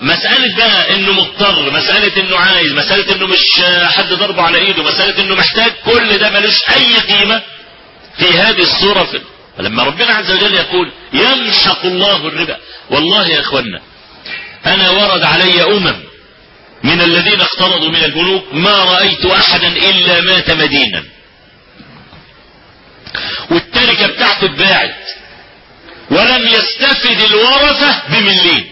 مسألة بقى انه مضطر مسألة انه عايز مسألة انه مش حد ضربه على ايده مسألة انه محتاج كل ده ملوش اي قيمة في هذه الصورة في فلما ربنا عز وجل يقول يمحق الله الربا والله يا اخوانا انا ورد علي امم من الذين اقترضوا من البنوك ما رأيت احدا الا مات مدينا والتركة بتاعته اتباعت ولم يستفد الورثة بمليم